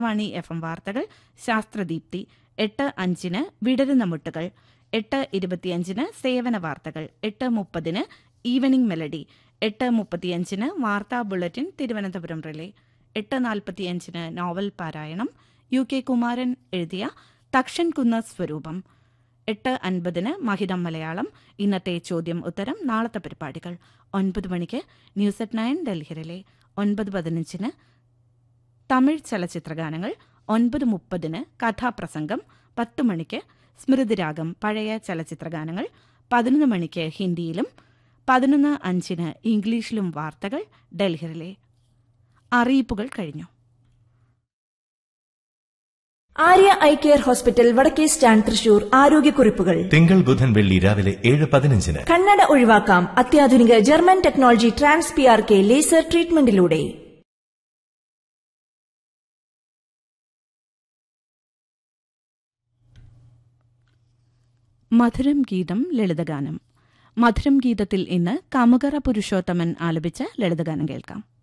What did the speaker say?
വാണി F M വാർത്തകൾ ശാസ്ത്രദീപ്തി എട്ട് അഞ്ചിന് വിടരുന്ന മുട്ടുകൾ എട്ട് ഇരുപത്തിയഞ്ചിന് സേവന വാർത്തകൾ എട്ട് മുപ്പതിന് ഈവനിംഗ് മെലഡി എട്ട് മുപ്പത്തിയഞ്ചിന് വാർത്താ ബുള്ളറ്റിൻ തിരുവനന്തപുരം റിലേ എട്ട് നാൽപ്പത്തിയഞ്ചിന് നോവൽ പാരായണം യു കെ കുമാരൻ എഴുതിയ തക്ഷൻ കുന്ന സ്വരൂപം എട്ട് അൻപതിന് മഹിതം മലയാളം ഇന്നത്തെ ചോദ്യം ഉത്തരം നാളത്തെ പരിപാടികൾ ഒൻപത് മണിക്ക് ന്യൂസ് അറ്റ് നയൻ ഡൽഹിയിലെ ഒൻപത് പതിനഞ്ചിന് തമിഴ് ചലച്ചിത്രഗാനങ്ങൾ ഒൻപത് മുപ്പതിന് കഥാപ്രസംഗം പത്ത് മണിക്ക് സ്മൃതിരാഗം പഴയ ചലച്ചിത്രഗാനങ്ങൾ പതിനൊന്ന് മണിക്ക് ഹിന്ദിയിലും പതിനൊന്ന് അഞ്ചിന് ഇംഗ്ലീഷിലും വാർത്തകൾ ഡൽഹിയിലെ അറിയിപ്പുകൾ കഴിഞ്ഞു ആര്യ ഐ കെയർ ഹോസ്പിറ്റൽ വടക്കേ സ്റ്റാൻഡ് തൃശൂർ ആരോഗ്യക്കുറിപ്പുകൾ തിങ്കൾ ബുധൻ വെള്ളി രാവിലെ ഏഴ് പതിനഞ്ചിന് കണ്ണട ഒഴിവാക്കാം അത്യാധുനിക German technology trans P R K laser ട്രീറ്റ്മെന്റിലൂടെ മധുരം ഗീതം ലളിതഗാനം മധുരം ഗീതത്തിൽ ഇന്ന് കമുകറ പുരുഷോത്തമൻ ആലപിച്ച ലളിതഗാനം കേൾക്കാം